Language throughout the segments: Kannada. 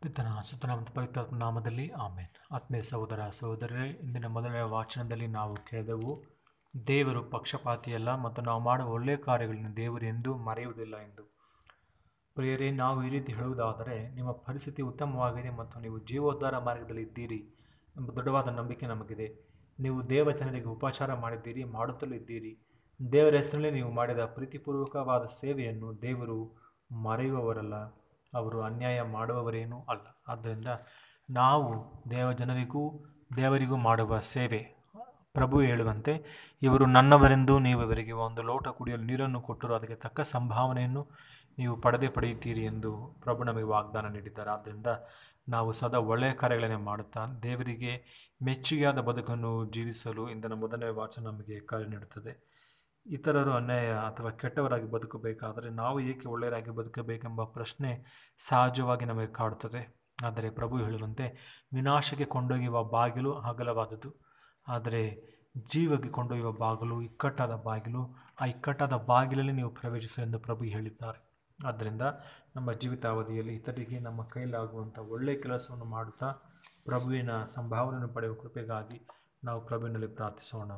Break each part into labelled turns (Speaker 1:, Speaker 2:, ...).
Speaker 1: ಪಿತನ ಸುತನ ಮತ್ತು ಪವಿತ್ರ ನಾಮದಲ್ಲಿ ಆಮೇನ್ ಆತ್ಮೀಯ ಸಹೋದರ ಸಹೋದರರೇ ಇಂದಿನ ಮೊದಲನೇ ವಾಚನದಲ್ಲಿ ನಾವು ಕೇಳಿದೆವು ದೇವರು ಪಕ್ಷಪಾತಿಯಲ್ಲ ಮತ್ತು ನಾವು ಮಾಡುವ ಒಳ್ಳೆಯ ಕಾರ್ಯಗಳನ್ನು ದೇವರು ಎಂದೂ ಮರೆಯುವುದಿಲ್ಲ ಎಂದು ಪ್ರಿಯರೇ ನಾವು ಈ ರೀತಿ ಹೇಳುವುದಾದರೆ ನಿಮ್ಮ ಪರಿಸ್ಥಿತಿ ಉತ್ತಮವಾಗಿದೆ ಮತ್ತು ನೀವು ಜೀವೋದ್ಧಾರ ಮಾರ್ಗದಲ್ಲಿ ಇದ್ದೀರಿ ಎಂಬ ದೃಢವಾದ ನಂಬಿಕೆ ನಮಗಿದೆ ನೀವು ದೇವ ಜನರಿಗೆ ಉಪಚಾರ ಮಾಡಿದ್ದೀರಿ ಮಾಡುತ್ತಲೂ ಇದ್ದೀರಿ ದೇವರ ಹೆಸರಲ್ಲಿ ನೀವು ಮಾಡಿದ ಪ್ರೀತಿಪೂರ್ವಕವಾದ ಸೇವೆಯನ್ನು ದೇವರು ಮರೆಯುವವರಲ್ಲ ಅವರು ಅನ್ಯಾಯ ಮಾಡುವವರೇನೂ ಅಲ್ಲ ಆದ್ದರಿಂದ ನಾವು ದೇವ ಜನರಿಗೂ ದೇವರಿಗೂ ಮಾಡುವ ಸೇವೆ ಪ್ರಭು ಹೇಳುವಂತೆ ಇವರು ನನ್ನವರೆಂದು ನೀವು ಇವರಿಗೆ ಒಂದು ಲೋಟ ಕುಡಿಯಲು ನೀರನ್ನು ಕೊಟ್ಟರು ಅದಕ್ಕೆ ತಕ್ಕ ಸಂಭಾವನೆಯನ್ನು ನೀವು ಪಡೆದೇ ಪಡೆಯುತ್ತೀರಿ ಎಂದು ಪ್ರಭು ನಮಗೆ ವಾಗ್ದಾನ ನೀಡಿದ್ದಾರೆ ಆದ್ದರಿಂದ ನಾವು ಸದಾ ಒಳ್ಳೆಯ ಕಾರ್ಯಗಳನ್ನೇ ಮಾಡುತ್ತಾ ದೇವರಿಗೆ ಮೆಚ್ಚುಗೆಯಾದ ಬದುಕನ್ನು ಜೀವಿಸಲು ಇಂದಿನ ಮೊದಲನೇ ವಾಚನ ನಮಗೆ ಕಾರ್ಯ ನೀಡುತ್ತದೆ ಇತರರು ಅನ್ಯಾಯ ಅಥವಾ ಕೆಟ್ಟವರಾಗಿ ಬದುಕಬೇಕಾದರೆ ನಾವು ಏಕೆ ಒಳ್ಳೆಯರಾಗಿ ಬದುಕಬೇಕೆಂಬ ಪ್ರಶ್ನೆ ಸಹಜವಾಗಿ ನಮಗೆ ಕಾಡುತ್ತದೆ ಆದರೆ ಪ್ರಭು ಹೇಳುವಂತೆ ವಿನಾಶಕ್ಕೆ ಕೊಂಡೊಯ್ಯುವ ಬಾಗಿಲು ಅಗಲವಾದುದು ಆದರೆ ಜೀವಕ್ಕೆ ಕೊಂಡೊಯ್ಯುವ ಬಾಗಿಲು ಇಕ್ಕಟ್ಟಾದ ಬಾಗಿಲು ಆ ಇಕ್ಕಟ್ಟಾದ ಬಾಗಿಲಲ್ಲಿ ನೀವು ಪ್ರವೇಶಿಸು ಎಂದು ಪ್ರಭು ಹೇಳಿದ್ದಾರೆ ಆದ್ದರಿಂದ ನಮ್ಮ ಜೀವಿತಾವಧಿಯಲ್ಲಿ ಇತರರಿಗೆ ನಮ್ಮ ಕೈಲಾಗುವಂಥ ಒಳ್ಳೆಯ ಕೆಲಸವನ್ನು ಮಾಡುತ್ತಾ ಪ್ರಭುವಿನ ಸಂಭಾವನೆಯನ್ನು ಪಡೆಯುವ ಕೃಪೆಗಾಗಿ ನಾವು ಪ್ರಭುವಿನಲ್ಲಿ ಪ್ರಾರ್ಥಿಸೋಣ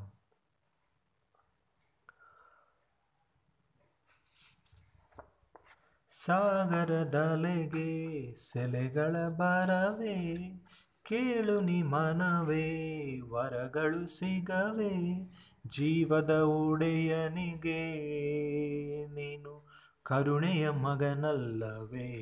Speaker 1: ಸಾಗರದಲೆಗೆ ಸೆಲೆಗಳ ಬರವೇ ಕೇಳು ನಿ ಮನವೇ ವರಗಳು ಸಿಗವೆ ಜೀವದ ಒಡೆಯನಿಗೆ ನೀನು ಕರುಣೆಯ ಮಗನಲ್ಲವೇ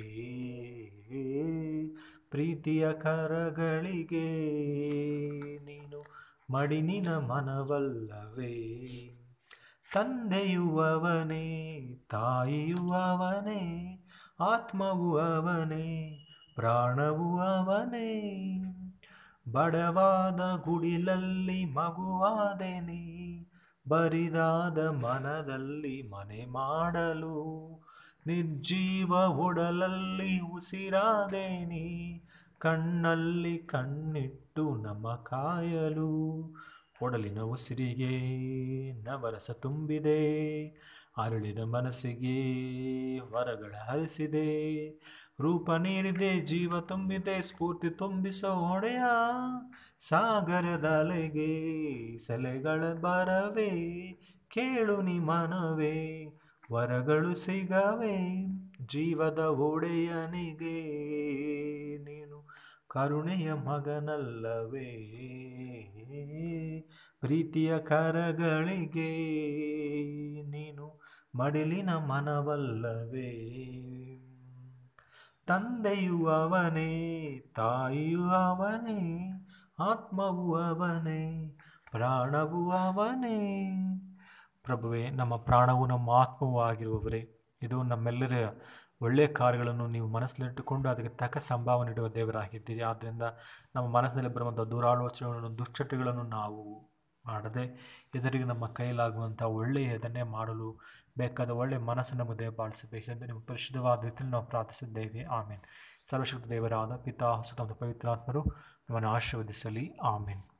Speaker 1: ಪ್ರೀತಿಯ ಕರಗಳಿಗೆ ನೀನು ಮಡಿನಿನ ಮನವಲ್ಲವೇ ತಂದೆಯು ಅವನೇ ತಾಯಿಯು ಅವನೇ ಆತ್ಮವು ಅವನೇ ಪ್ರಾಣವು ಅವನೇ ಬಡವಾದ ಗುಡಿಲಲ್ಲಿ ಮಗುವಾದೆನಿ ಬರಿದಾದ ಮನದಲ್ಲಿ ಮನೆ ಮಾಡಲು ನಿರ್ಜೀವ ಒಡಲಲ್ಲಿ ಉಸಿರಾದೇನಿ ಕಣ್ಣಲ್ಲಿ ಕಣ್ಣಿಟ್ಟು ನಮ್ಮ ಕಾಯಲು ಒಡಲಿನ ಉಸಿರಿಗೆ ನವರಸ ತುಂಬಿದೆ ಅರಳಿದ ಮನಸ್ಸಿಗೆ ವರಗಳ ಹರಿಸಿದೆ ರೂಪ ನೀಡಿದೆ ಜೀವ ತುಂಬಿದೆ ಸ್ಫೂರ್ತಿ ತುಂಬಿಸೋ ಹೊಡೆಯ ಸಾಗರದ ಅಲೆಗೆ ಸೆಲೆಗಳ ಬರವೇ ಕೇಳು ನಿ ಮನವೇ ವರಗಳು ಸಿಗವೆ ಜೀವದ ಒಡೆಯನಿಗೆ ನೀನು ಕರುಣೆಯ ಮಗನಲ್ಲವೇ ಪ್ರೀತಿಯ ಕರಗಳಿಗೆ ನೀನು ಮಡಿಲಿನ ಮನವಲ್ಲವೇ ತಂದೆಯು ಅವನೇ ತಾಯಿಯು ಅವನೇ ಆತ್ಮವು ಅವನೇ ಪ್ರಾಣವು ಅವನೇ ಪ್ರಭುವೇ ನಮ್ಮ ಪ್ರಾಣವು ನಮ್ಮ ಆತ್ಮವೂ ಆಗಿರುವವರೇ ಇದು ನಮ್ಮೆಲ್ಲರ ಒಳ್ಳೆಯ ಕಾರ್ಯಗಳನ್ನು ನೀವು ಮನಸ್ಸಲ್ಲಿಟ್ಟುಕೊಂಡು ಅದಕ್ಕೆ ತಕ್ಕ ಸಂಭಾವನೆ ಇಡುವ ದೇವರಾಗಿದ್ದೀರಿ ಆದ್ದರಿಂದ ನಮ್ಮ ಮನಸ್ಸಿನಲ್ಲಿ ಬರುವಂಥ ದುರಾಲೋಚನೆಗಳನ್ನು ದುಶ್ಚಟಗಳನ್ನು ನಾವು ಮಾಡದೆ ಇದರಿಗೆ ನಮ್ಮ ಕೈಲಾಗುವಂಥ ಒಳ್ಳೆಯದನ್ನೇ ಮಾಡಲು ಬೇಕಾದ ಒಳ್ಳೆಯ ಮನಸ್ಸನ್ನು ನಮಗೆ ದಯಪಾಲಿಸಬೇಕೆಂದು ನಿಮ್ಮ ಪರಿಶುದ್ಧವಾದ ರೀತಿಯಲ್ಲಿ ನಾವು ಪ್ರಾರ್ಥಿಸಿದ್ದೇವೆ ಆಮೇನ್ ಸರ್ವಶಕ್ತ ದೇವರಾದ ಪಿತಾ ಸುತ್ತ ಪವಿತ್ರಾತ್ಮರು ನಮ್ಮನ್ನು ಆಶೀರ್ವದಿಸಲಿ ಆಮೇನ್